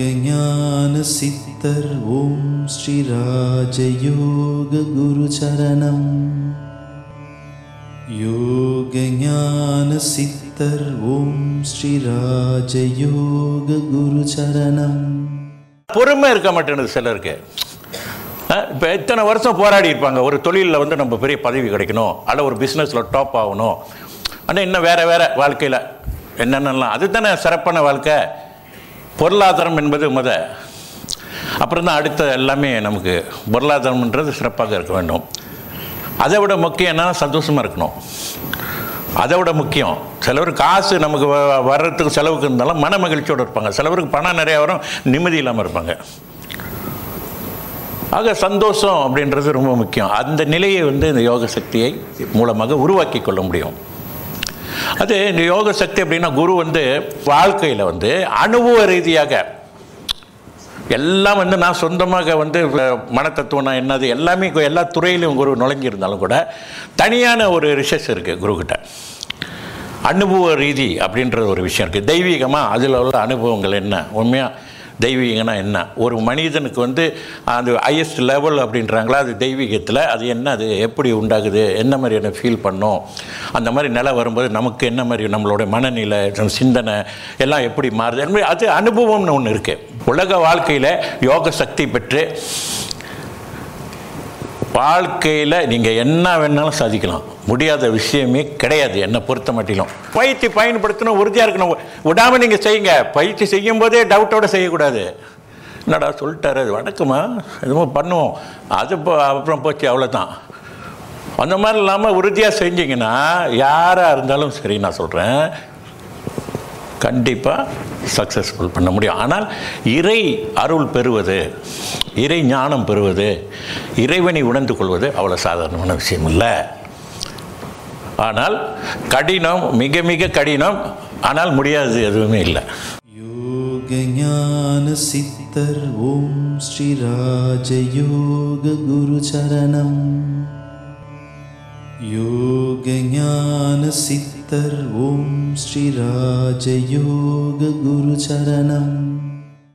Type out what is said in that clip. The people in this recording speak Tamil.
யோகஞான சித்தர் ஓம் ஸ்ரீ ராஜயோக குரு சரணம் யோகஞான சித்தர் ஓம் ஸ்ரீ ராஜயோக குரு சரணம் பொறுமை இருக்க மாட்டேங்குது சிலருக்கு இப்போ எத்தனை வருஷம் போராடி இருப்பாங்க ஒரு தொழிலில் வந்து நம்ம பெரிய பதவி கிடைக்கணும் அல்ல ஒரு பிஸ்னஸில் டாப் ஆகணும் ஆனால் இன்னும் வேறு வேறு வாழ்க்கையில் என்னென்னலாம் அதுதானே சிறப்பான வாழ்க்கை பொருளாதாரம் என்பது முத அப்புறம் தான் அடுத்த எல்லாமே நமக்கு பொருளாதாரம்ன்றது சிறப்பாக இருக்க வேண்டும் அதை விட முக்கியம் என்னன்னா சந்தோஷமாக இருக்கணும் அதை விட முக்கியம் சிலவர் காசு நமக்கு வ- வர்றதுக்கு செலவுக்கு இருந்தாலும் மன மகிழ்ச்சியோடு இருப்பாங்க சிலவருக்கு பணம் நிறையா வரும் நிம்மதி இல்லாமல் இருப்பாங்க ஆக சந்தோஷம் அப்படின்றது ரொம்ப முக்கியம் அந்த நிலையை வந்து இந்த யோக சக்தியை மூலமாக உருவாக்கி கொள்ள முடியும் அது இந்த யோக சக்தி அப்படின்னா குரு வந்து வாழ்க்கையில் வந்து அனுபவ ரீதியாக எல்லாம் வந்து நான் சொந்தமாக வந்து மனத்தத்துவம்னா என்னது எல்லாமே கு- எல்லா துறையிலும் குரு நுழைஞ்சிருந்தாலும் கூட தனியான ஒரு ரிசர்ச் இருக்குது குருக்கிட்ட அனுபவ ரீதி அப்படின்ற ஒரு விஷயம் இருக்குது தெய்வீகமாக அதில் உள்ள அனுபவங்கள் என்ன உண்மையாக தெய்வீகம்னா என்ன ஒரு மனிதனுக்கு வந்து அந்த ஹையஸ்ட் லெவல் அப்படின்றாங்களா அது தெய்வீகத்தில் அது என்ன அது எப்படி உண்டாகுது என்ன மாதிரியான ஃபீல் பண்ணோம் அந்த மாதிரி நிலை வரும்போது நமக்கு என்ன மாதிரி நம்மளோட மனநிலை நம்ம சிந்தனை எல்லாம் எப்படி மாறுது அந்த மாதிரி அது அனுபவம்னு ஒன்று இருக்குது உலக வாழ்க்கையில் யோக சக்தி பெற்று வாழ்க்கையில் நீங்கள் என்ன வேணாலும் சாதிக்கலாம் முடியாத விஷயமே கிடையாது என்னை பொறுத்த மட்டிலும் பயிற்சி பயன்படுத்தணும் உறுதியாக இருக்கணும் விடாமல் நீங்கள் செய்யுங்க பயிற்சி செய்யும் போதே டவுட்டோட செய்யக்கூடாது என்னடா சொல்லிட்டாரு அது வணக்கமா எதுவும் பண்ணுவோம் அது இப்போ அப்புறம் போச்சு அவ்வளோதான் அந்த மாதிரி இல்லாமல் உறுதியாக செஞ்சீங்கன்னா யாராக இருந்தாலும் சரி நான் சொல்கிறேன் கண்டிப்பாக சக்ஸஸ்ஃபுல் பண்ண முடியும் ஆனால் இறை அருள் பெறுவது இறை ஞானம் பெறுவது இறைவனை உணர்ந்து கொள்வது அவ்வளோ சாதாரணமான விஷயம் இல்லை ஆனால் கடினம் மிக மிக கடினம் ஆனால் முடியாது எதுவுமே இல்லை யோகஞான சித்தர் ஓம் ஸ்ரீ ராஜயோக குரு சரணம் யோகஞான சித்தர் ஓம் ஸ்ரீ ராஜயோக குரு சரணம்